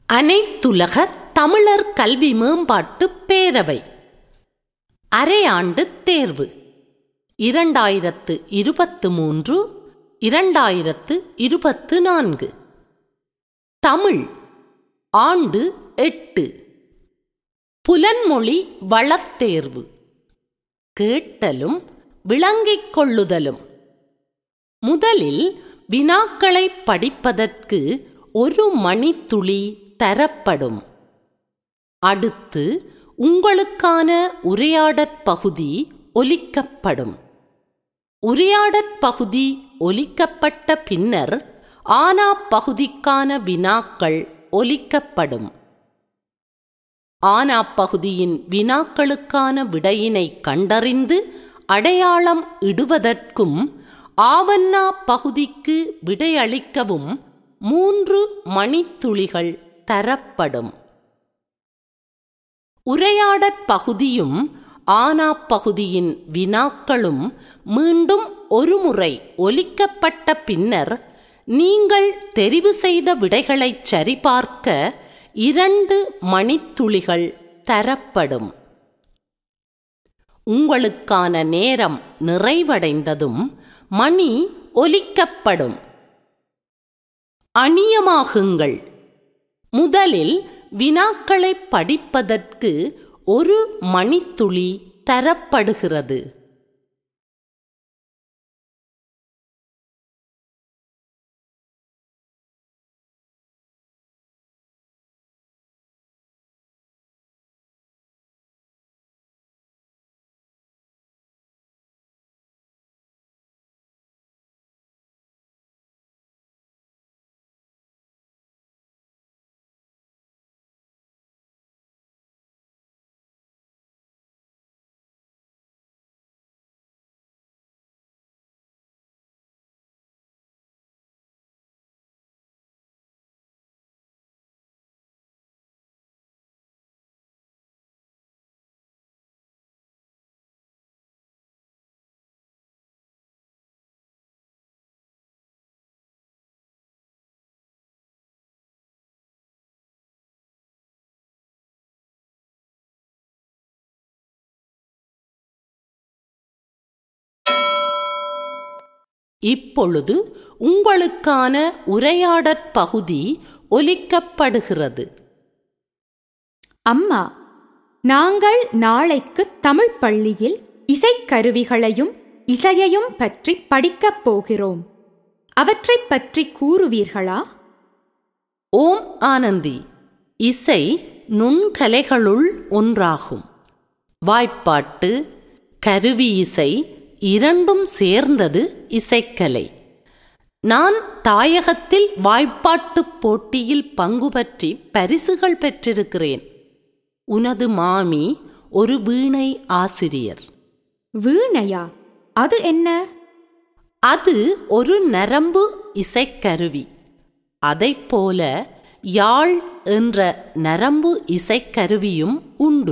அனைத்துலக தமிழர் கல்வி மேம்பாட்டு பேரவை அரையாண்டு தேர்வு இரண்டாயிரத்து இருபத்து மூன்று இரண்டாயிரத்து இருபத்து நான்கு தமிழ் ஆண்டு எட்டு புலன்மொழி வளத்தேர்வு கேட்டலும் விளங்கிக் கொள்ளுதலும் முதலில் வினாக்களை படிப்பதற்கு ஒரு மணித்துளி தரப்படும் அடுத்து உங்களுக்கான உரையாடற் பகுதி ஒலிக்கப்படும் உரையாடற் பகுதி ஒலிக்கப்பட்ட பின்னர் ஆனா பகுதிக்கான வினாக்கள் ஒலிக்கப்படும் ஆனா பகுதியின் வினாக்களுக்கான விடையினை கண்டறிந்து அடையாளம் இடுவதற்கும் ஆவண்ணா பகுதிக்கு விடையளிக்கவும் மூன்று மணித்துளிகள் தரப்படும் உரையாடற் பகுதியும் ஆனா பகுதியின் வினாக்களும் மீண்டும் ஒருமுறை ஒலிக்கப்பட்ட பின்னர் நீங்கள் தெரிவு செய்த விடைகளைச் சரிபார்க்க இரண்டு மணித்துளிகள் தரப்படும் உங்களுக்கான நேரம் நிறைவடைந்ததும் மணி ஒலிக்கப்படும் அணியமாகுங்கள் முதலில் வினாக்களை படிப்பதற்கு ஒரு மணித்துளி தரப்படுகிறது இப்பொழுது உங்களுக்கான உரையாடற் பகுதி ஒலிக்கப்படுகிறது அம்மா நாங்கள் நாளைக்கு தமிழ் பள்ளியில் இசைக்கருவிகளையும் இசையையும் பற்றி படிக்கப் போகிறோம் அவற்றைப் பற்றி கூறுவீர்களா ஓம் ஆனந்தி இசை நுண்கலைகளுள் ஒன்றாகும் வாய்ப்பாட்டு கருவி இசை இரண்டும் சேர்ந்தது இசைக்கலை நான் தாயகத்தில் வாய்ப்பாட்டுப் போட்டியில் பங்கு பற்றி பரிசுகள் பெற்றிருக்கிறேன் உனது மாமி ஒரு வீணை ஆசிரியர் வீணையா அது என்ன அது ஒரு நரம்பு இசைக்கருவி அதைப்போல யாழ் என்ற நரம்பு இசைக்கருவியும் உண்டு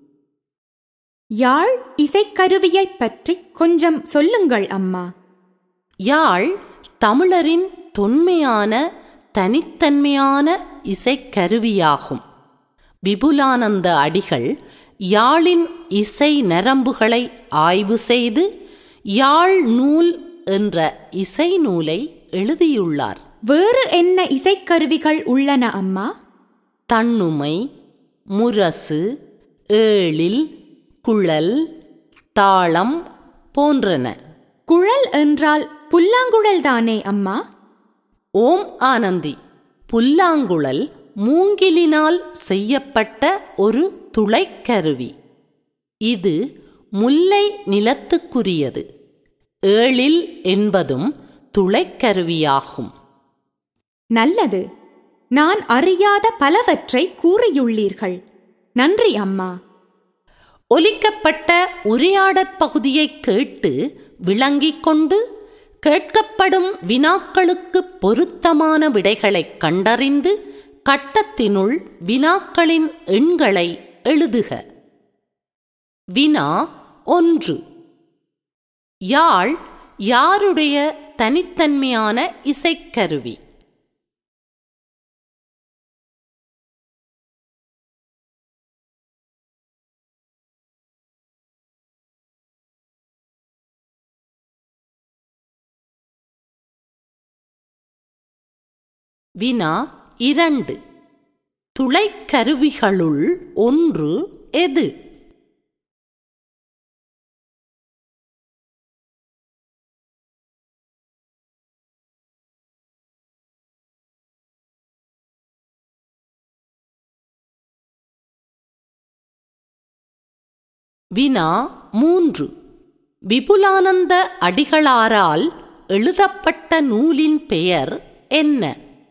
யாழ் இசைக்கருவியைப் பற்றி கொஞ்சம் சொல்லுங்கள் அம்மா யாழ் தமிழரின் தொன்மையான தனித்தன்மையான இசைக்கருவியாகும் விபுலானந்த அடிகள் யாழின் இசை நரம்புகளை ஆய்வு செய்து யாழ் நூல் என்ற இசை நூலை எழுதியுள்ளார் வேறு என்ன இசைக்கருவிகள் உள்ளன அம்மா தண்ணுமை முரசு ஏழில் குழல் தாளம் போன்றன குழல் என்றால் புல்லாங்குழல் தானே அம்மா ஓம் ஆனந்தி புல்லாங்குழல் மூங்கிலினால் செய்யப்பட்ட ஒரு துளைக்கருவி இது முல்லை நிலத்துக்குரியது ஏழில் என்பதும் துளைக்கருவியாகும் நல்லது நான் அறியாத பலவற்றை கூறியுள்ளீர்கள் நன்றி அம்மா ஒலிக்கப்பட்ட உரையாடற் பகுதியை கேட்டு விளங்கிக் கொண்டு கேட்கப்படும் வினாக்களுக்கு பொருத்தமான விடைகளைக் கண்டறிந்து கட்டத்தினுள் வினாக்களின் எண்களை எழுதுக வினா ஒன்று யாழ் யாருடைய தனித்தன்மையான இசைக்கருவி வினா இரண்டு துளைக்கருவிகளுள் ஒன்று எது வினா மூன்று விபுலானந்த அடிகளாரால் எழுதப்பட்ட நூலின் பெயர் என்ன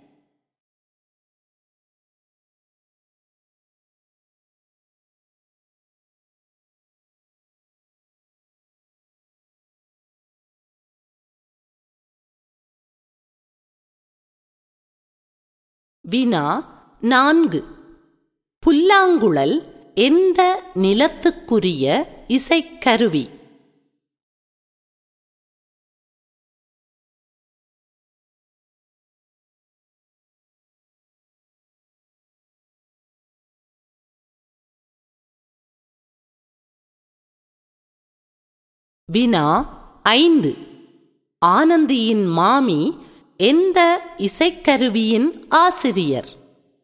வினா நான்கு புல்லாங்குழல் எந்த நிலத்துக்குரிய இசைக்கருவி வினா ஐந்து ஆனந்தியின் மாமி எந்த இசைக்கருவியின் ஆசிரியர்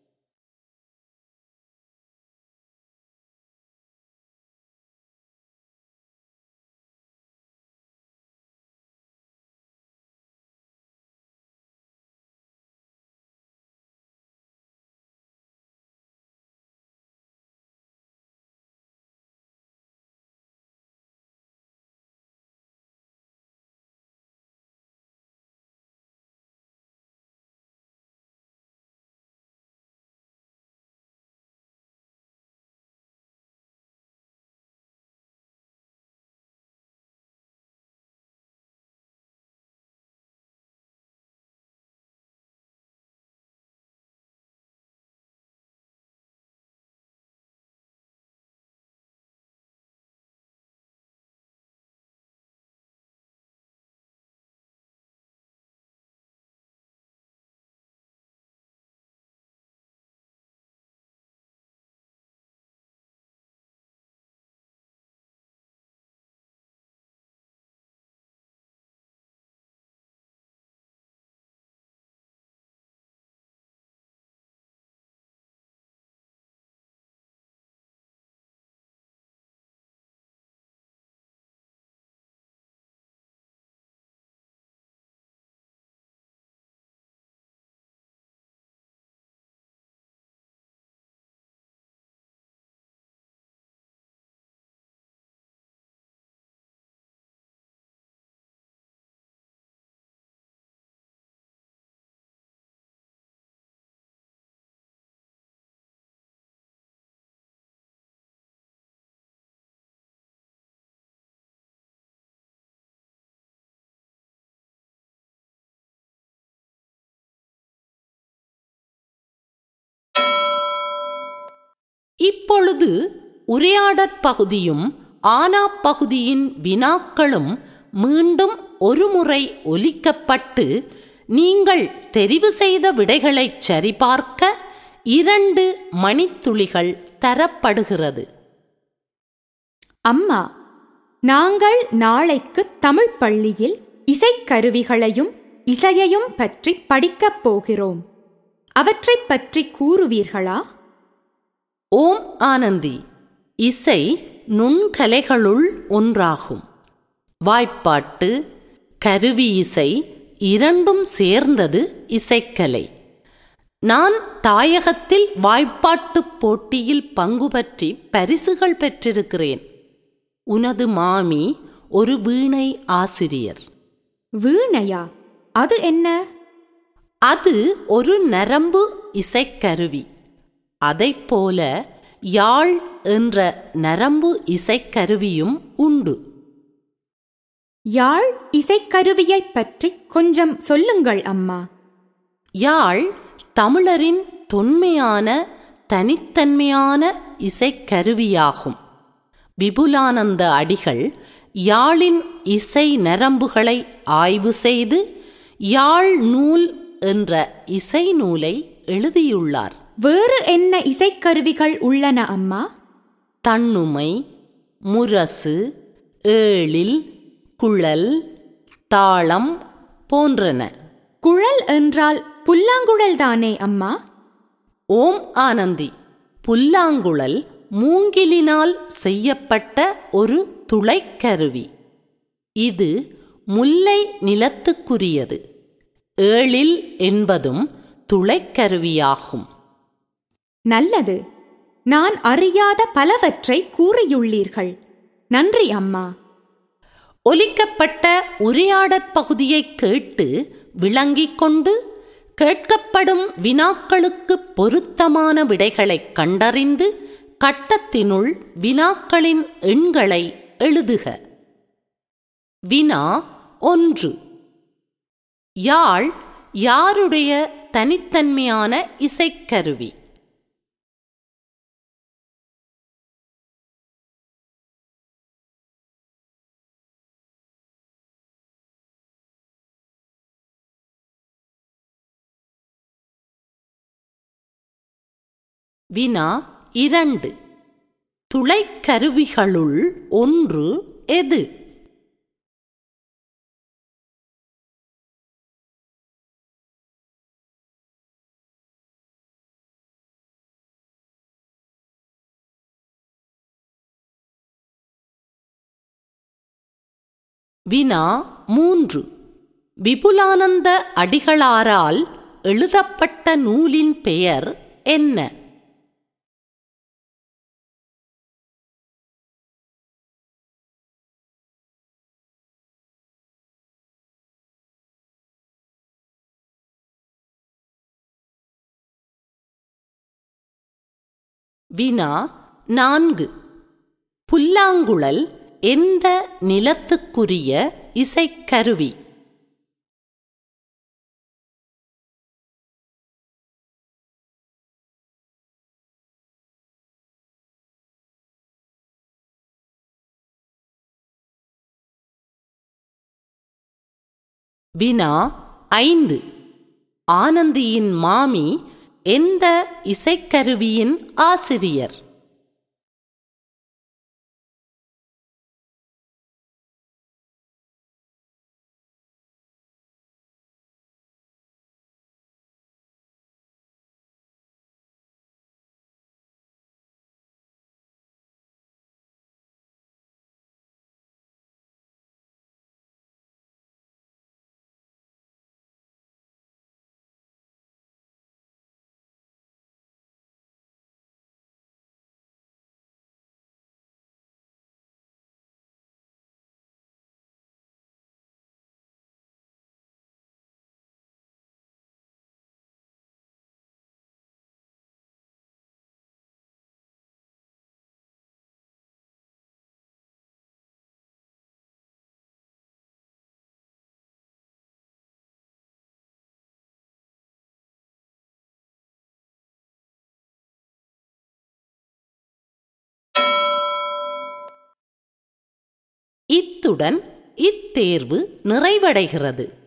இப்பொழுது உரையாடற் பகுதியும் ஆனா பகுதியின் வினாக்களும் மீண்டும் ஒருமுறை ஒலிக்கப்பட்டு நீங்கள் தெரிவு செய்த விடைகளைச் சரிபார்க்க இரண்டு மணித்துளிகள் தரப்படுகிறது அம்மா நாங்கள் நாளைக்கு தமிழ் பள்ளியில் இசைக்கருவிகளையும் இசையையும் பற்றி படிக்கப் போகிறோம் அவற்றைப் பற்றி கூறுவீர்களா ஓம் ஆனந்தி இசை நுண்கலைகளுள் ஒன்றாகும் வாய்ப்பாட்டு கருவி இசை இரண்டும் சேர்ந்தது இசைக்கலை நான் தாயகத்தில் வாய்ப்பாட்டுப் போட்டியில் பங்கு பற்றி பரிசுகள் பெற்றிருக்கிறேன் உனது மாமி ஒரு வீணை ஆசிரியர் வீணையா அது என்ன அது ஒரு நரம்பு இசைக்கருவி அதைப்போல யாழ் என்ற நரம்பு இசைக்கருவியும் உண்டு யாழ் இசைக்கருவியைப் பற்றி கொஞ்சம் சொல்லுங்கள் அம்மா யாழ் தமிழரின் தொன்மையான தனித்தன்மையான இசைக்கருவியாகும் விபுலானந்த அடிகள் யாழின் இசை நரம்புகளை ஆய்வு செய்து யாழ் நூல் என்ற இசை நூலை எழுதியுள்ளார் வேறு என்ன இசைக்கருவிகள் உள்ளன அம்மா தண்ணுமை முரசு ஏழில் குழல் தாளம் போன்றன குழல் என்றால் புல்லாங்குழல் தானே அம்மா ஓம் ஆனந்தி புல்லாங்குழல் மூங்கிலினால் செய்யப்பட்ட ஒரு துளைக்கருவி இது முல்லை நிலத்துக்குரியது ஏழில் என்பதும் துளைக்கருவியாகும் நல்லது நான் அறியாத பலவற்றை கூறியுள்ளீர்கள் நன்றி அம்மா ஒலிக்கப்பட்ட உரையாடற் பகுதியை கேட்டு விளங்கிக் கொண்டு கேட்கப்படும் வினாக்களுக்கு பொருத்தமான விடைகளைக் கண்டறிந்து கட்டத்தினுள் வினாக்களின் எண்களை எழுதுக வினா ஒன்று யாழ் யாருடைய தனித்தன்மையான இசைக்கருவி வினா இரண்டு துளைக்கருவிகளுள் ஒன்று எது வினா மூன்று விபுலானந்த அடிகளாரால் எழுதப்பட்ட நூலின் பெயர் என்ன வினா நான்கு புல்லாங்குழல் எந்த நிலத்துக்குரிய இசைக்கருவி வினா ஐந்து ஆனந்தியின் மாமி எந்த இசைக்கருவியின் ஆசிரியர் இத்துடன் இத்தேர்வு நிறைவடைகிறது